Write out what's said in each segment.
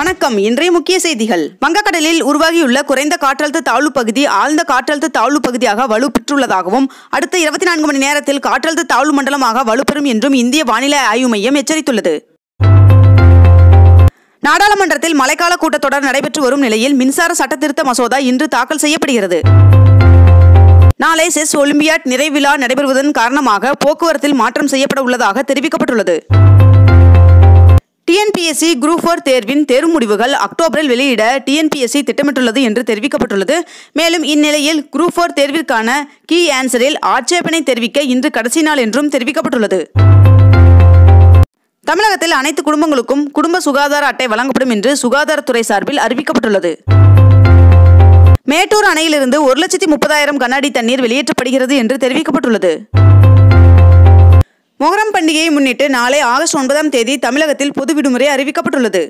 வணக்கம் இன்றைய முக்கிய செய்திகள் வங்கக்கடலில் உருவாகியுள்ள குறைந்த காற்றழுத்த தாழ்வு பகுதி ஆழ்ந்த காற்றழுத்த தாழ்வு பகுதியாக வலுப்பெற்றுள்ளதாகவும் அடுத்த இருபத்தி நான்கு மணி நேரத்தில் காற்றழுத்த தாழ்வு மண்டலமாக வலுப்பெறும் என்றும் இந்திய வானிலை ஆய்வு மையம் எச்சரித்துள்ளது நாடாளுமன்றத்தில் மழைக்கால கூட்டத்தொடர் நடைபெற்று வரும் நிலையில் மின்சார சட்டத்திருத்த மசோதா இன்று தாக்கல் செய்யப்படுகிறது நாளை செஸ் ஒலிம்பியாட் நிறைவிழா நடைபெறுவதன் காரணமாக போக்குவரத்தில் மாற்றம் செய்யப்பட உள்ளதாக தெரிவிக்கப்பட்டுள்ளது டிஎன்பிஎஸ்சி குரூப் ஃபோர் தேர்வின் தேர்வு முடிவுகள் அக்டோபரில் வெளியிட டிஎன்பிஎஸ்சி திட்டமிட்டுள்ளது என்று தெரிவிக்கப்பட்டுள்ளது மேலும் இந்நிலையில் குரூப் ஃபோர் தேர்விற்கான கீ ஆன்சரில் ஆட்சேபனை தெரிவிக்க இன்று கடைசி நாள் என்றும் தெரிவிக்கப்பட்டுள்ளது தமிழகத்தில் அனைத்து குடும்பங்களுக்கும் குடும்ப சுகாதார அட்டை வழங்கப்படும் என்று சுகாதாரத்துறை சார்பில் அறிவிக்கப்பட்டுள்ளது மேட்டூர் அணையிலிருந்து ஒரு லட்சத்தி முப்பதாயிரம் கண்ணாடி தண்ணீர் வெளியேற்றப்படுகிறது என்று தெரிவிக்கப்பட்டுள்ளது மொஹரம் பண்டிகையை முன்னிட்டு நாளை ஆகஸ்ட் ஒன்பதாம் தேதி தமிழகத்தில் பொது விடுமுறை அறிவிக்கப்பட்டுள்ளது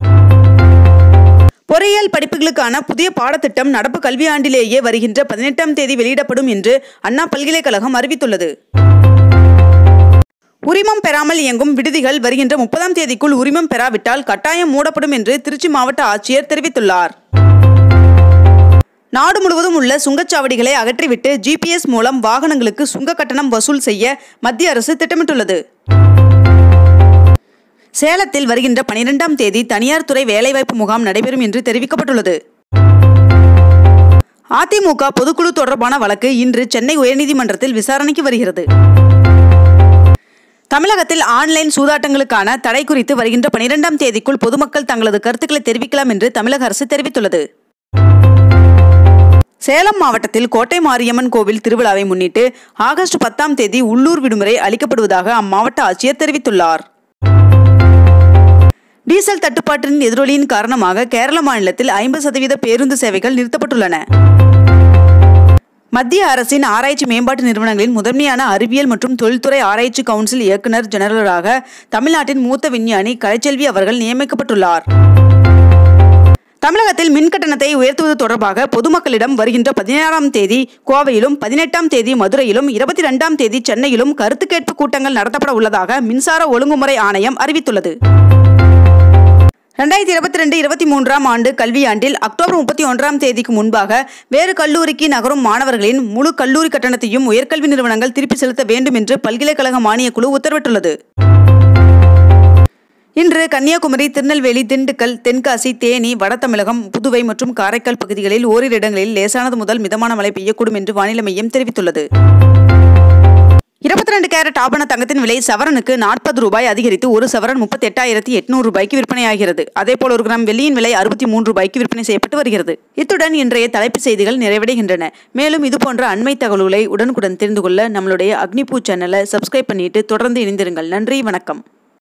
பொறியியல் படிப்புகளுக்கான புதிய பாடத்திட்டம் நடப்பு கல்வியாண்டிலேயே வருகின்ற பதினெட்டாம் தேதி வெளியிடப்படும் என்று அண்ணா பல்கலைக்கழகம் அறிவித்துள்ளது உரிமம் பெறாமல் இயங்கும் விடுதிகள் வருகின்ற முப்பதாம் தேதிக்குள் உரிமம் பெறாவிட்டால் கட்டாயம் மூடப்படும் என்று திருச்சி மாவட்ட ஆட்சியர் தெரிவித்துள்ளார் நாடு முழுவதும் உள்ள சுங்கச்சாவடிகளை அகற்றிவிட்டு ஜிபிஎஸ் மூலம் வாகனங்களுக்கு சுங்க கட்டணம் வசூல் செய்ய மத்திய அரசு திட்டமிட்டுள்ளது சேலத்தில் வருகின்ற பனிரெண்டாம் தேதி தனியார் துறை வேலைவாய்ப்பு முகாம் நடைபெறும் என்று தெரிவிக்கப்பட்டுள்ளது அதிமுக பொதுக்குழு தொடர்பான வழக்கு இன்று சென்னை உயர்நீதிமன்றத்தில் விசாரணைக்கு வருகிறது தமிழகத்தில் ஆன்லைன் சூதாட்டங்களுக்கான தடை குறித்து வருகின்ற பனிரெண்டாம் தேதிக்குள் பொதுமக்கள் தங்களது கருத்துக்களை தெரிவிக்கலாம் என்று தமிழக அரசு தெரிவித்துள்ளது சேலம் மாவட்டத்தில் கோட்டை மாரியம்மன் கோவில் திருவிழாவை முன்னிட்டு ஆகஸ்ட் பத்தாம் தேதி உள்ளூர் விடுமுறை அளிக்கப்படுவதாக அம்மாவட்ட ஆட்சியர் தெரிவித்துள்ளார் டீசல் தட்டுப்பாட்டின் எதிரொலியின் காரணமாக கேரள மாநிலத்தில் ஐம்பது சதவீத பேருந்து சேவைகள் நிறுத்தப்பட்டுள்ளன மத்திய அரசின் ஆராய்ச்சி மேம்பாட்டு நிறுவனங்களின் முதன்மையான அறிவியல் மற்றும் தொழில்துறை ஆராய்ச்சி கவுன்சில் இயக்குநர் ஜெனரலாக தமிழ்நாட்டின் மூத்த விஞ்ஞானி கலைச்செல்வி அவர்கள் நியமிக்கப்பட்டுள்ளார் தமிழகத்தில் மின் கட்டணத்தை உயர்த்துவது தொடர்பாக பொதுமக்களிடம் வருகின்ற பதினேழாம் தேதி கோவையிலும் பதினெட்டாம் தேதி மதுரையிலும் இருபத்தி ரெண்டாம் தேதி சென்னையிலும் கருத்து கேட்பு கூட்டங்கள் நடத்தப்பட உள்ளதாக மின்சார ஒழுங்குமுறை ஆணையம் அறிவித்துள்ளது ரெண்டாயிரத்தி இருபத்தி ரெண்டு இருபத்தி மூன்றாம் ஆண்டு கல்வியாண்டில் அக்டோபர் முப்பத்தி ஒன்றாம் தேதிக்கு முன்பாக வேறு கல்லூரிக்கு நகரும் மாணவர்களின் முழு கல்லூரி கட்டணத்தையும் உயர்கல்வி நிறுவனங்கள் திருப்பி செலுத்த வேண்டும் என்று பல்கலைக்கழக மானியக் குழு உத்தரவிட்டுள்ளது இன்று கன்னியாகுமரி திருநெல்வேலி திண்டுக்கல் தென்காசி தேனி வட தமிழகம் புதுவை மற்றும் காரைக்கால் பகுதிகளில் ஓரிரு இடங்களில் லேசானது முதல் மிதமான மழை பெய்யக்கூடும் என்று வானிலை மையம் தெரிவித்துள்ளது இருபத்தி ரெண்டு கேரட் ஆபண தங்கத்தின் விலை சவரனுக்கு நாற்பது ரூபாய் அதிகரித்து ஒரு சவரன் முப்பத்தி எட்டாயிரத்தி எட்நூறு ரூபாய்க்கு விற்பனையாகிறது அதேபோல் ஒரு கிராம் வெள்ளியின் விலை அறுபத்தி மூன்று ரூபாய்க்கு விற்பனை செய்யப்பட்டு வருகிறது இத்துடன் இன்றைய தலைப்புச் செய்திகள் நிறைவடைகின்றன மேலும் இதுபோன்ற அண்மை தகவல்களை உடனுக்குடன் தெரிந்து கொள்ள நம்மளுடைய அக்னிபூ சேனலை சப்ஸ்கிரைப் பண்ணிட்டு தொடர்ந்து இணைந்திருங்கள் நன்றி வணக்கம்